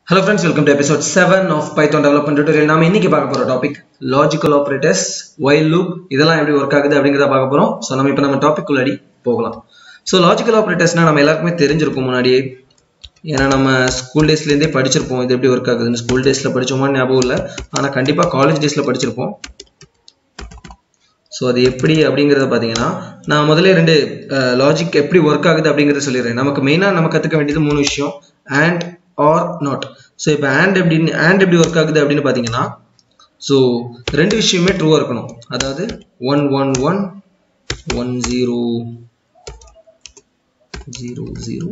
hello friends welcome to episode seven of Python development tutorial நாம இன்னைக்கு பார்க்க போற topic logical operators while loop இதெல்லாம் எப்படி ஒர்க் ஆகுது அப்படிங்கிறத பார்க்க போறோம் ஸோ நம்ம இப்போ நம்ம டாபிக் உள்ளாடி போகலாம் ஸோ லாஜிக்கல் ஆப்ரேட்டர்ஸ்னா நம்ம எல்லாருக்குமே தெரிஞ்சிருக்கும் முன்னாடியே ஏன்னா நம்ம ஸ்கூல் டேஸ்லேருந்தே படிச்சிருப்போம் இது எப்படி ஒர்க் ஆகுதுன்னு ஸ்கூல் டேஸில் படிச்சோமான்னு ஞாபகம் இல்லை ஆனால் கண்டிப்பாக காலேஜ் டேஸில் படிச்சிருப்போம் ஸோ அது எப்படி அப்படிங்கிறத பார்த்தீங்கன்னா நான் முதல்ல ரெண்டு லாஜிக் எப்படி ஒர்க் ஆகுது அப்படிங்கிறத சொல்லிடுறேன் நமக்கு மெயினாக நம்ம கற்றுக்க வேண்டியது மூணு விஷயம் அண்ட் ஆர் நாட் ஸோ இப்போ அண்ட் எப்படின்னு அண்ட் எப்படி ஒர்க் ஆகுது அப்படின்னு பார்த்தீங்கன்னா ஸோ ரெண்டு விஷயமே ட்ரூவாக இருக்கணும் அதாவது one one one one zero zero zero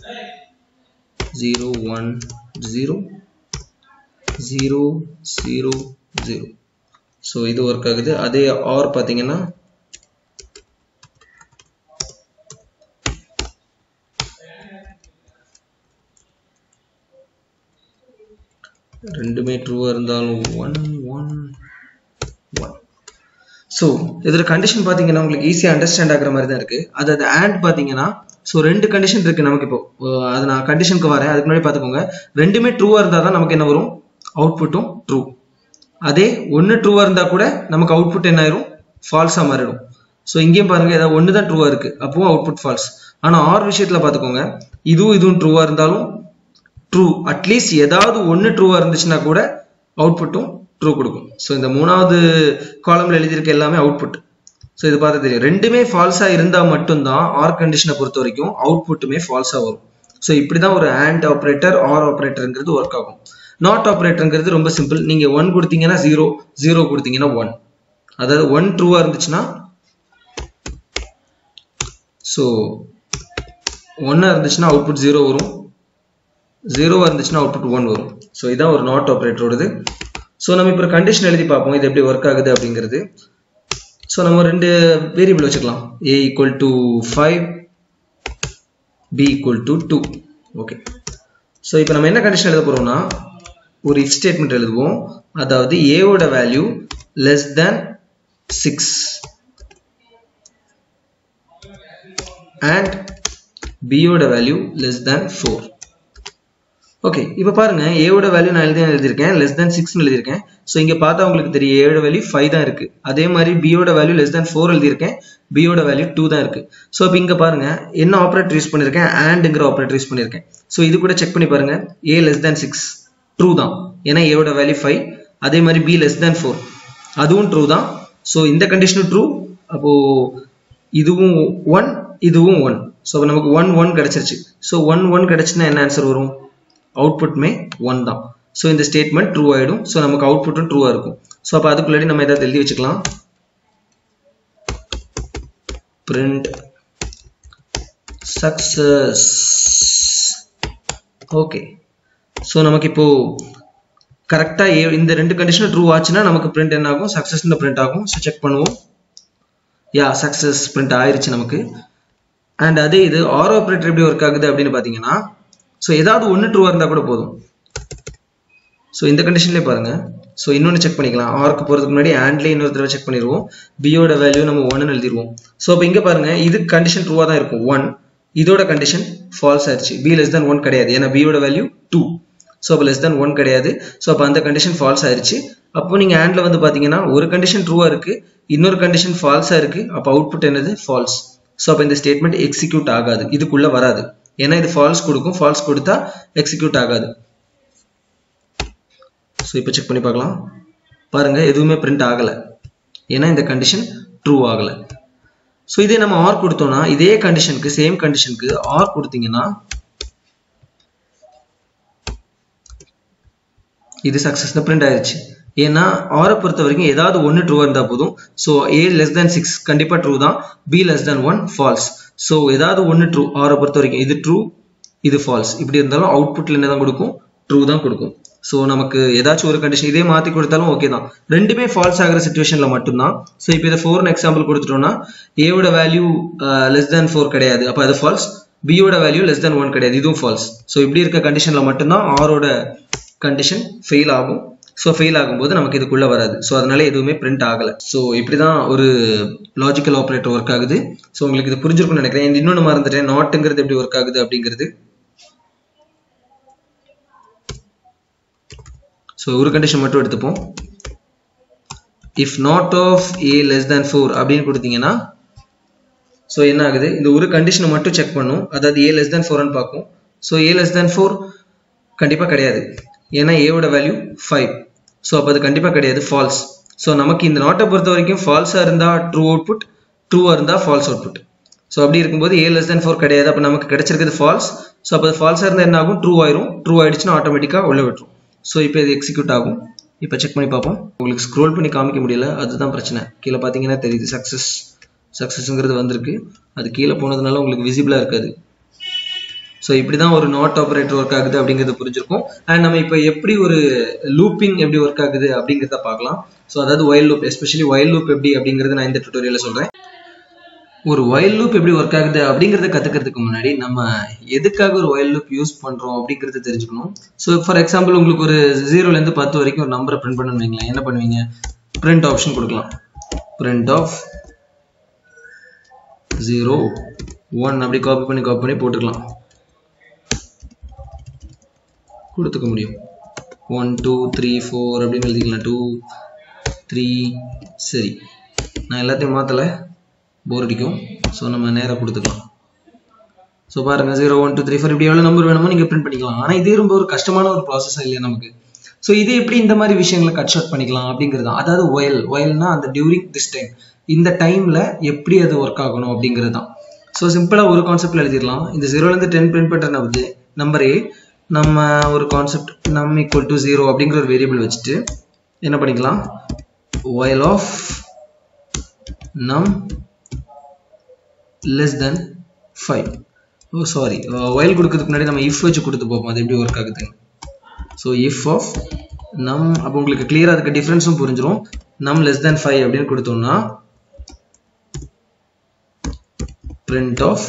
zero one zero zero zero zero so இது ஒர்க் ஆகுது அதே ஆர் பார்த்தீங்கன்னா ரெண்டுமே ட்ரூவாக இருந்தாலும் ஒன் ஒன் ஒன் ஸோ இதில் கண்டிஷன் பார்த்தீங்கன்னா உங்களுக்கு ஈஸியாக அண்டர்ஸ்டாண்ட் ஆகுற மாதிரி தான் இருக்குது அது அது ஆண்ட் பார்த்தீங்கன்னா ஸோ ரெண்டு கண்டிஷன் இருக்குது நமக்கு இப்போ அஹ் அது நான் கண்டிஷனுக்கு வரேன் அதுக்கு முன்னாடி பார்த்துக்கோங்க ரெண்டுமே ட்ரூவாக இருந்தால் தான் நமக்கு என்ன வரும் அவுட்புட்டும் ட்ரூ அதே ஒன்று ட்ரூவாக இருந்தால் கூட நமக்கு அவுட்புட் என்ன ஆயிரும் ஃபால்ஸாக மாறிடும் ஸோ இங்கேயும் பாருங்க ஏதாவது ஒன்று தான் ட்ரூவாக இருக்குது அப்பவும் அவுட்புட் ஃபால்ஸ் ஆனால் ஆர் விஷயத்தில் பார்த்துக்கோங்க இதுவும் இதுவும் ட்ரூவாக இருந்தாலும் ட்ரூ அட்லீஸ்ட் ஏதாவது ஒன்று ட்ரூவாக இருந்துச்சுன்னா கூட அவுட்புட்டும் ட்ரூ கொடுக்கும் ஸோ இந்த மூணாவது காலம்ல எழுதியிருக்க எல்லாமே அவுட்புட் ஸோ இது பார்த்தா தெரியும் ரெண்டுமே ஃபால்ஸாக இருந்தால் மட்டும்தான் ஆர் கண்டிஷனை பொறுத்த வரைக்கும் அவுட்புட்டுமே ஃபால்ஸாக வரும் ஸோ இப்படி தான் ஒரு ஆண்ட் ஆப்ரேட்டர் ஆர் ஆப்ரேட்டருங்கிறது ஒர்க் ஆகும் நாட் ஆப்ரேட்டருங்கிறது ரொம்ப சிம்பிள் நீங்கள் ஒன் கொடுத்தீங்கன்னா ஜீரோ ஜீரோ கொடுத்தீங்கன்னா ஒன் அதாவது ஒன் ட்ரூவாக இருந்துச்சுன்னா ஸோ ஒன்னாக இருந்துச்சுன்னா அவுட்புட் ஜீரோ வரும் ஜீரோவாக இருந்துச்சுன்னா அவுட்புட் ஒன் வரும் ஸோ இதான் ஒரு நாட் ஆப்ரேட்டரோடது ஸோ நம்ம இப்போ கண்டிஷன் எழுதி பார்ப்போம் இது எப்படி ஒர்க் ஆகுது அப்படிங்கிறது ஸோ நம்ம ரெண்டு வேரியபிள் வச்சுக்கலாம் A equal to five B equal to two okay so இப்போ நம்ம என்ன கண்டிஷன் எழுத போகிறோம்னா ஒரு இஃப் ஸ்டேட்மெண்ட் எழுதுவோம் அதாவது ஏவோட value less than six and பியோட value less than four okay இப்போ பாருங்க ஏவோட வேல்யூ நான் எழுதி எழுதியிருக்கேன் லெஸ் தேன் சிக்ஸ்னு எழுதியிருக்கேன் ஸோ இங்கே பார்த்தா உங்களுக்கு தெரியும் ஏவோட வேல்யூ ஃபைவ் தான் இருக்கு அதே மாதிரி பியோட வேல்யூ லெஸ் தேன் ஃபோர் எழுதியிருக்கேன் பியோட வேல்யூ டூ தான் இருக்கு ஸோ இப்போ இங்கே பாருங்க என்ன ஆப்ரேட்டர் யூஸ் பண்ணியிருக்கேன் ஆண்டுங்கிற ஆப்ரேட்டர் யூஸ் பண்ணியிருக்கேன் ஸோ இது கூட செக் பண்ணி பாருங்க A less than six true தான் ஏன்னா ஏவோட வேல்யூ ஃபைவ் அதே மாதிரி பி லெஸ் தேன் ஃபோர் அதுவும் ட்ரூ தான் ஸோ இந்த கண்டிஷனும் ட்ரூ அப்போ இதுவும் ஒன் இதுவும் ஒன் ஸோ நமக்கு ஒன் ஒன் கிடைச்சிருச்சு ஸோ ஒன் ஒன் கிடைச்சுன்னா என்ன ஆன்சர் வரும் அவுட்புட்மே ஒன் தான் ஸோ இந்த ஸ்டேட்மெண்ட் ட்ரூ ஆகிடும் ஸோ நமக்கு அவுட்புட்டும் ட்ரூவாக இருக்கும் ஸோ அப்போ அதுக்குள்ளாடி நம்ம ஏதாவது எழுதி வச்சுக்கலாம் பிரிண்ட் சக்சஸ் ஓகே ஸோ நமக்கு இப்போ கரெக்டாக இந்த ரெண்டு கண்டிஷனும் ட்ரூ ஆச்சுன்னா நமக்கு பிரிண்ட் என்ன ஆகும் சக்ஸஸ் பிரிண்ட் ஆகும் ஸோ செக் பண்ணுவோம் யா சக்ஸஸ் பிரிண்ட் ஆயிருச்சு நமக்கு அண்ட் அதே இது ஆர் ஆப்ரேட்டர் எப்படி ஒர்க் ஆகுது அப்படின்னு பார்த்தீங்கன்னா ஸோ ஏதாவது ஒன்று ட்ரூவாக இருந்தால் கூட போதும் ஸோ இந்த கண்டிஷன்லேயே பாருங்க ஸோ இன்னொன்று செக் பண்ணிக்கலாம் ஆர்க்கு போகிறதுக்கு முன்னாடி ஆண்ட்லேயே இன்னொரு தடவை செக் பண்ணிடுவோம் பியோட வேல்யூ நம்ம ஒன்னு எழுதிடுவோம் ஸோ அப்போ இங்கே பாருங்க இது கண்டிஷன் ட்ரூவாக தான் இருக்கும் ஒன் இதோட கண்டிஷன் ஃபால்ஸ் ஆயிடுச்சு பி லெஸ் தென் ஒன் கிடையாது ஏன்னா பியோட வேல்யூ டூ ஸோ அப்போ லெஸ் தென் ஒன் கிடையாது ஸோ அப்போ அந்த கண்டிஷன் ஃபால்ஸ் ஆயிடுச்சு அப்போ நீங்கள் ஆண்டில் வந்து பார்த்தீங்கன்னா ஒரு கண்டிஷன் ட்ரூவாக இருக்குது இன்னொரு கண்டிஷன் ஃபால்ஸாக இருக்குது அப்போ அவுட்புட் என்னது ஃபால்ஸ் ஸோ அப்போ இந்த ஸ்டேட்மெண்ட் எக்ஸிக்யூட் ஆகாது இதுக்குள்ளே வராது ஏன்னா இது ஃபால்ஸ் கொடுக்கும் ஃபால்ஸ் கொடுத்தா எக்ஸிக்யூட் ஆகாது ஸோ இப்போ செக் பண்ணி பார்க்கலாம் பாருங்க எதுவுமே பிரிண்ட் ஆகலை ஏன்னா இந்த கண்டிஷன் ட்ரூ ஆகலை ஸோ இதே நம்ம ஆர் கொடுத்தோம்னா இதே கண்டிஷனுக்கு சேம் கண்டிஷனுக்கு ஆர் கொடுத்தீங்கன்னா இது சக்ஸஸ் பிரிண்ட் ஆயிடுச்சு ஏன்னா ஆரை பொறுத்த வரைக்கும் ஏதாவது ஒன்று ட்ரூவாக இருந்தால் போதும் so A less than six கண்டிப்பாக ட்ரூ தான் B less than one false so ஏதாவது ஒன்று ட்ரூ ஆரை பொறுத்த வரைக்கும் இது ட்ரூ இது ஃபால்ஸ் இப்படி இருந்தாலும் அவுட்புட்டில் என்ன தான் கொடுக்கும் ட்ரூ தான் கொடுக்கும் ஸோ நமக்கு ஏதாச்சும் ஒரு கண்டிஷன் இதே மாற்றி கொடுத்தாலும் ஓகே தான் ரெண்டுமே ஃபால்ஸ் ஆகிற சுச்சுவேஷனில் மட்டும்தான் ஸோ இப்போ இதை ஃபோர்னு எக்ஸாம்பிள் கொடுத்துட்டோம்னா ஏவோட வேல்யூ லெஸ் தேன் ஃபோர் கிடையாது அப்போ அது ஃபால்ஸ் பியோட வேல்யூ லெஸ் தேன் ஒன் கிடையாது இதுவும் ஃபால்ஸ் ஸோ இப்படி இருக்க கண்டிஷனில் மட்டும்தான் ஆரோட கண்டிஷன் ஃபெயில் ஆகும் ஸோ ஃபெயில் ஆகும்போது நமக்கு இதுக்குள்ளே வராது ஸோ அதனால எதுவுமே பிரிண்ட் ஆகலை ஸோ இப்படி தான் ஒரு லாஜிக்கல் ஆப்ரேட்டர் ஒர்க் ஆகுது ஸோ உங்களுக்கு இது புரிஞ்சிருக்கும்னு நினைக்கிறேன் இன்னொன்று மறந்துட்டேன் நாட்டுங்கிறது எப்படி ஒர்க் ஆகுது அப்படிங்கிறது ஸோ ஒரு கண்டிஷன் மட்டும் எடுத்துப்போம் if not of A less than four அப்படின்னு கொடுத்தீங்கன்னா ஸோ என்ன ஆகுது இந்த ஒரு கண்டிஷனை மட்டும் செக் பண்ணும் அதாவது ஏ லெஸ் தேன் ஃபோர்னு பார்க்கும் so A less than four கண்டிப்பாக கிடையாது ஏன்னா ஏவோட வேல்யூ ஃபைவ் ஸோ அப்போ அது கண்டிப்பாக கிடையாது ஃபால்ஸ் ஸோ நமக்கு இந்த நாட்டை பொறுத்த வரைக்கும் ஃபால்ஸாக இருந்தால் ட்ரூ அவுட்புட் ட்ரூவாக இருந்தால் ஃபால்ஸ் அவுட்புட் ஸோ அப்படி இருக்கும்போது ஏ லெஸ் தேன் ஃபோர் கிடையாது அப்போ நமக்கு கிடைச்சிருக்கிறது ஃபால்ஸ் ஸோ அப்போ ஃபால்ஸாக இருந்தால் என்ன ஆகும் ட்ரூ ஆயிரும் ட்ரூ ஆயிடுச்சுன்னா ஆட்டோமேட்டிக்காக உள்ள விட்டுரும் ஸோ இப்போ இது எக்ஸிக்யூட் ஆகும் இப்போ செக் பண்ணி பார்ப்போம் உங்களுக்கு ஸ்க்ரோல் பண்ணி காமிக்க முடியல அதுதான் பிரச்சனை கீழே பார்த்தீங்கன்னா தெரியுது சக்ஸஸ் சக்ஸஸ்ங்கிறது வந்திருக்கு அது கீழே போனதுனால உங்களுக்கு விசிபிளாக இருக்காது ஸோ இப்படி தான் ஒரு நாட் ஆப்ரேட்டர் ஒர்க் ஆகுது அப்படிங்கிறத புரிஞ்சிருக்கும் அண்ட் நம்ம இப்போ எப்படி ஒரு லூப்பிங் எப்படி ஒர்க் ஆகுது அப்படிங்கிறத பார்க்கலாம் ஸோ அதாவது while loop especially while loop எப்படி அப்படிங்கிறத நான் இந்த டுட்டோரியலில் சொல்கிறேன் ஒரு ஒயில் லூப் எப்படி ஒர்க் ஆகுது அப்படிங்கிறத கற்றுக்கிறதுக்கு முன்னாடி நம்ம எதுக்காக ஒரு ஒயில் லூப் யூஸ் பண்ணுறோம் அப்படிங்கிறத தெரிஞ்சுக்கணும் ஸோ ஃபார் எக்ஸாம்பிள் உங்களுக்கு ஒரு ஜீரோலேருந்து பத்து வரைக்கும் ஒரு நம்பரை பிரிண்ட் பண்ணணும்னு வைங்களேன் என்ன பண்ணுவீங்க பிரிண்ட் ஆப்ஷன் கொடுக்கலாம் பிரிண்ட் ஆஃப் ஜீரோ ஒன் அப்படி காப்பி பண்ணி காப்பி பண்ணி போட்டுக்கலாம் கொடுத்துக்க முடியும் ஒன் டூ த்ரீ ஃபோர் அப்படின்னு எழுதிக்கலாம் டூ த்ரீ சரி நான் எல்லாத்தையும் மாற்றலை போர் அடிக்கும் ஸோ நம்ம நேராக கொடுத்துக்கலாம் ஸோ பாருங்க zero one two three four இப்படி எவ்வளோ நம்பர் வேணுமோ நீங்கள் பிரிண்ட் பண்ணிக்கலாம் ஆனால் இதே ரொம்ப ஒரு கஷ்டமான ஒரு ப்ராசஸ் இல்லையா நமக்கு ஸோ இது எப்படி இந்த மாதிரி விஷயங்களை கட் ஷார்ட் பண்ணிக்கலாம் அப்படிங்கிறது தான் அதாவது ஒயல் ஒயல்னா அந்த டியூரிங் திஸ் டைம் இந்த டைமில் எப்படி அது ஒர்க் ஆகணும் அப்படிங்கிறது தான் ஸோ சிம்பிளாக ஒரு கான்செப்டில் எழுதிடலாம் இந்த ஜீரோலேருந்து டென் பிரிண்ட் பண்ணுற நம்பர் நம்பரே நம்ம ஒரு கான்செப்ட் நம் ஈக்குவல் டு ஜீரோ அப்படிங்கிற ஒரு வேரியபிள் வச்சுட்டு என்ன பண்ணிக்கலாம் while of num less than five oh sorry while கொடுக்கறதுக்கு முன்னாடி நம்ம இஃப் வச்சு கொடுத்து பார்ப்போம் அது எப்படி ஒர்க் ஆகுதுன்னு ஸோ இஃப் ஆஃப் நம் அப்போ உங்களுக்கு கிளியராக அதுக்கு டிஃப்ரென்ஸும் புரிஞ்சிடும் நம் லெஸ் தென் ஃபைவ் அப்படின்னு கொடுத்தோம்னா print of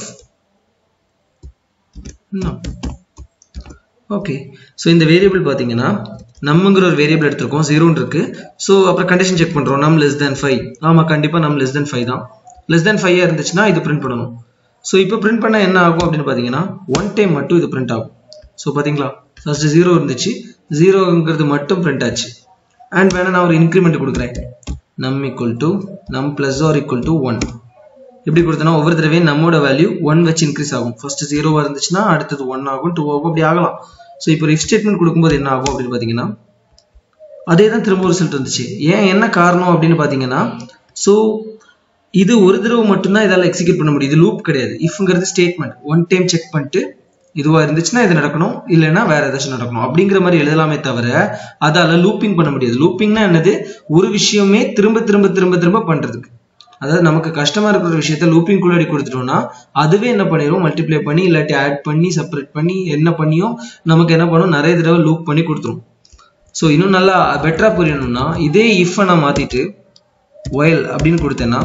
num okay so இந்த வேரியபிள் பார்த்தீங்கன்னா நம்மங்கிற ஒரு வேரியபிள் எடுத்திருக்கோம் ஜீரோன்னு இருக்கு ஸோ அப்புறம் கண்டிஷன் செக் பண்ணுறோம் நம் லெஸ் தேன் ஃபைவ் ஆமாம் கண்டிப்பாக நம் லெஸ் தேன் ஃபைவ் தான் லெஸ் தேன் ஃபைவ் இருந்துச்சுன்னா இது பிரிண்ட் பண்ணணும் ஸோ இப்போ பிரிண்ட் பண்ணால் என்ன ஆகும் அப்படின்னு பார்த்தீங்கன்னா ஒன் டைம் மட்டும் இது பிரிண்ட் ஆகும் ஸோ பார்த்தீங்களா ஃபர்ஸ்ட் ஜீரோ இருந்துச்சு ஜீரோங்கிறது மட்டும் பிரிண்ட் ஆச்சு அண்ட் வேணா நான் ஒரு இன்க்ரிமெண்ட் கொடுக்குறேன் num equal to num plus or equal to one எப்படி கொடுத்தனா ஒவ்வொரு தடவையும் நம்மோட வேல்யூ ஒன் வச்சு இன்க்ரீஸ் ஆகும் ஃபர்ஸ்ட் ஜீரோவா இருந்துச்சுன்னா அடுத்தது ஒன் ஆகும் டூ ஆகும் அப்படி ஆகலாம் ஸோ இப்போ இஃப் ஸ்டேட்மெண்ட் கொடுக்கும்போது என்ன ஆகும் அப்படின்னு பார்த்தீங்கன்னா அதே தான் திரும்ப ஒரு ரிசல்ட் வந்துச்சு ஏன் என்ன காரணம் அப்படின்னு பார்த்தீங்கன்னா ஸோ இது ஒரு தடவை மட்டும்தான் இதால் எக்ஸிக்யூட் பண்ண முடியும் இது லூப் கிடையாது இஃப்ங்கிறது ஸ்டேட்மெண்ட் ஒன் டைம் செக் பண்ணிட்டு இதுவா இருந்துச்சுன்னா இது நடக்கணும் இல்லைன்னா வேற ஏதாச்சும் நடக்கணும் அப்படிங்கிற மாதிரி எழுதலாமே தவிர அதால லூப்பிங் பண்ண முடியாது லூப்பிங்னா என்னது ஒரு விஷயமே திரும்ப திரும்ப திரும்ப திரும்ப பண்றதுக்கு அதாவது நமக்கு கஷ்டமா இருக்கிற ஒரு விஷயத்த லூப்பிங் குள்ளாடி கொடுத்துட்டோம்னா அதுவே என்ன பண்ணிடும் மல்டிப்ளை பண்ணி இல்லாட்டி ஆட் பண்ணி செப்பரேட் பண்ணி என்ன பண்ணியும் நமக்கு என்ன பண்ணும் நிறைய தடவை லூப் பண்ணி கொடுத்துரும் ஸோ இன்னும் நல்லா பெட்டரா புரியணும்னா இதே இஃப் நான் மாத்திட்டு ஒயல் அப்படின்னு கொடுத்தேன்னா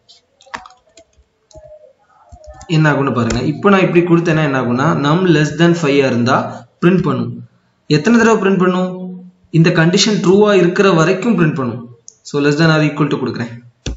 என்ன ஆகும்னு பாருங்க இப்போ நான் இப்படி கொடுத்தேன்னா என்ன ஆகும்னா நம் லெஸ் தென் ஃபைவ் இருந்தா பிரிண்ட் பண்ணும் எத்தனை தடவை பிரிண்ட் பண்ணும் இந்த கண்டிஷன் ட்ரூவா இருக்கிற வரைக்கும் பிரிண்ட் பண்ணும் so less than or equal to கொடுக்குறேன்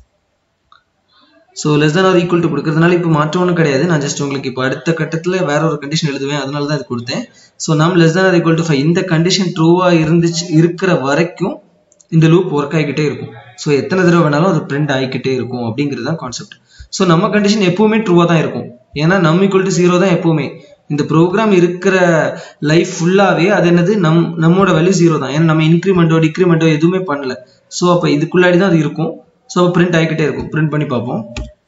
so less than or equal to கொடுக்கறதுனால இப்போ மாற்றம் ஒன்றும் கிடையாது நான் ஜஸ்ட் உங்களுக்கு இப்போ அடுத்த கட்டத்தில் வேற ஒரு கண்டிஷன் எழுதுவேன் அதனால தான் இது கொடுத்தேன் so num less than or equal to five இந்த கண்டிஷன் ட்ரூவா இருந்துச்சு இருக்கிற வரைக்கும் இந்த லூப் ஒர்க் ஆகிக்கிட்டே இருக்கும் ஸோ எத்தனை தடவை வேணாலும் அது பிரிண்ட் ஆகிக்கிட்டே இருக்கும் அப்படிங்கிறது தான் கான்செப்ட் ஸோ நம்ம கண்டிஷன் எப்பவுமே ட்ரூவாக தான் இருக்கும் ஏன்னா நம் ஈக்குவல் டு ஜீரோ தான் எப்பவுமே இந்த ப்ரோக்ராம் இருக்கிற லைஃப் ஃபுல்லாகவே அது என்னது நம் நம்மளோட வேல்யூ ஜீரோ தான் ஏன்னா நம்ம இன்க்ரிமெண்ட்டோ டிக்ரிமெண்ட்டோ எதுவுமே பண்ணல ஸோ அப்போ இதுக்குள்ளாடி தான் அது இருக்கும் ஸோ அப்போ பிரிண்ட் ஆகிக்கிட்டே இருக்கும் பிரிண்ட் பண்ணி பார்ப்போம்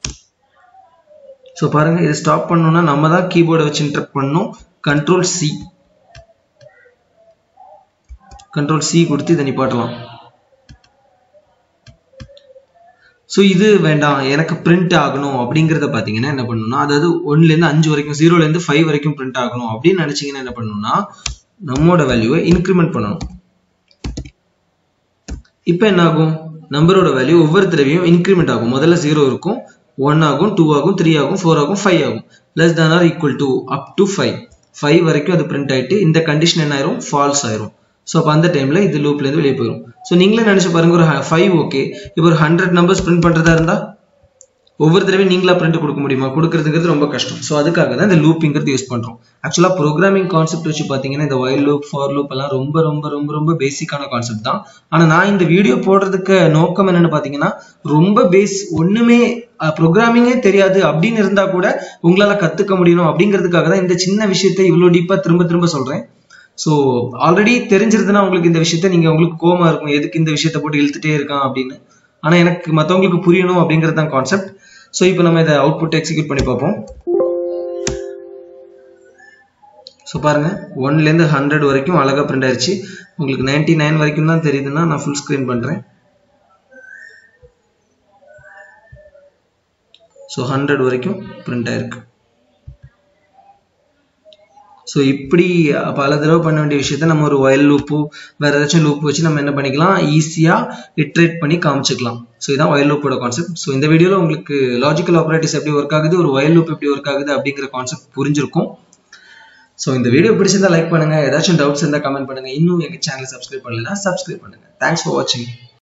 ஸோ பாருங்க இதை ஸ்டாப் பண்ணணும்னா நம்ம தான் கீபோர்டை வச்சு இன்டர்ப்ட் பண்ணணும் கண்ட்ரோல் சி கண்ட்ரோல் சி கொடுத்து இதை நிப்பாட்டலாம் ஸோ இது வேண்டாம் எனக்கு பிரிண்ட் ஆகணும் அப்படிங்கிறத பார்த்தீங்கன்னா என்ன பண்ணணும்னா அதாவது ஒன்லேருந்து அஞ்சு வரைக்கும் ஜீரோலேருந்து ஃபைவ் வரைக்கும் பிரிண்ட் ஆகணும் அப்படின்னு நினச்சிங்கன்னா என்ன பண்ணணும்னா நம்மளோட வேல்யூவை இன்க்ரிமெண்ட் பண்ணணும் இப்போ என்ன ஆகும் நம்பரோட வேல்யூ ஒவ்வொரு தடவையும் இன்க்ரிமெண்ட் ஆகும் முதல்ல ஜீரோ இருக்கும் ஒன் ஆகும் டூ ஆகும் த்ரீ ஆகும் ஃபோர் ஆகும் ஃபைவ் ஆகும் less than or equal to up to five five வரைக்கும் அது பிரிண்ட் ஆயிட்டு இந்த கண்டிஷன் என்ன ஆயிரும் ஃபால்ஸ் ஆயிரும் ஸோ அப்போ அந்த டைம்ல இது லூப்லேருந்து வெளியே போயிடும் ஸோ நீங்களே நினச்சி பாருங்க ஒரு ஃபைவ் ஓகே இப்போ ஒரு ஹண்ட்ரட் நம்பர்ஸ் பிரிண்ட் பண்ணுறதா இருந்தா ஒவ்வொரு தடவையும் நீங்களா பிரிண்ட் கொடுக்க முடியுமா கொடுக்கறதுங்கிறது ரொம்ப கஷ்டம் ஸோ அதுக்காக தான் இந்த லூப்பிங்கிறது யூஸ் பண்றோம் ஆக்சுவலா ப்ரோக்ராமிங் கான்செப்ட் வச்சு பாத்தீங்கன்னா இந்த ஒயில் லூப் ஃபார் லூப் எல்லாம் ரொம்ப ரொம்ப ரொம்ப ரொம்ப பேசிக்கான கான்செப்ட் தான் ஆனா நான் இந்த வீடியோ போடுறதுக்கு நோக்கம் என்னன்னு பாத்தீங்கன்னா ரொம்ப பேஸ் ஒண்ணுமே ப்ரோக்ராமிங்கே தெரியாது அப்படின்னு இருந்தா கூட உங்களால கத்துக்க முடியணும் அப்படிங்கிறதுக்காக தான் இந்த சின்ன விஷயத்தை இவ்வளவு டீப்பா திரும்ப திரும்ப சொல்றேன் ஸோ ஆல்ரெடி தெரிஞ்சிருதுன்னா உங்களுக்கு இந்த விஷயத்த நீங்க உங்களுக்கு கோமா இருக்கும் எதுக்கு இந்த விஷயத்த போட்டு இழுத்துட்டே இருக்கான் அப்படின்னு ஆனா எனக்கு மத்தவங்களுக்கு புரியணும் அப்படிங்கிறது தான் கான்செப்ட் ஸோ இப்போ நம்ம இதை அவுட்புட் எக்ஸிக்யூட் பண்ணி பார்ப்போம் ஸோ பாருங்க ஒன்லேருந்து ஹண்ட்ரட் வரைக்கும் அழகா பிரிண்ட் ஆயிருச்சு உங்களுக்கு நைன்டி நைன் வரைக்கும் தான் தெரியுதுன்னா நான் ஃபுல் ஸ்க்ரீன் பண்றேன் ஸோ ஹண்ட்ரட் வரைக்கும் பிரிண்ட் ஆயிருக்கு ஸோ இப்படி பல தடவை பண்ண வேண்டிய விஷயத்த நம்ம ஒரு வயல் லூப்போ வேற ஏதாச்சும் லூப் வச்சு நம்ம என்ன பண்ணிக்கலாம் ஈஸியாக இட்ரேட் பண்ணி காமிச்சிக்கலாம் ஸோ இதான் வயல் லூப்போட கான்செப்ட் ஸோ இந்த வீடியோவில் உங்களுக்கு லாஜிக்கல் ஆப்ரேட்டிவ்ஸ் எப்படி ஒர்க் ஆகுது ஒரு வயல் லூப் எப்படி ஒர்க் ஆகுது அப்படிங்கிற கான்செப்ட் புரிஞ்சிருக்கும் ஸோ இந்த வீடியோ பிடிச்சிருந்தா லைக் பண்ணுங்க ஏதாச்சும் டவுட்ஸ் இருந்தால் கமெண்ட் பண்ணுங்க இன்னும் எங்கள் சேனல் சப்ஸ்கிரைப் பண்ணலாம் சப்ஸ்கிரைப் பண்ணுங்க தேங்க்ஸ் ஃபார் வாட்சிங்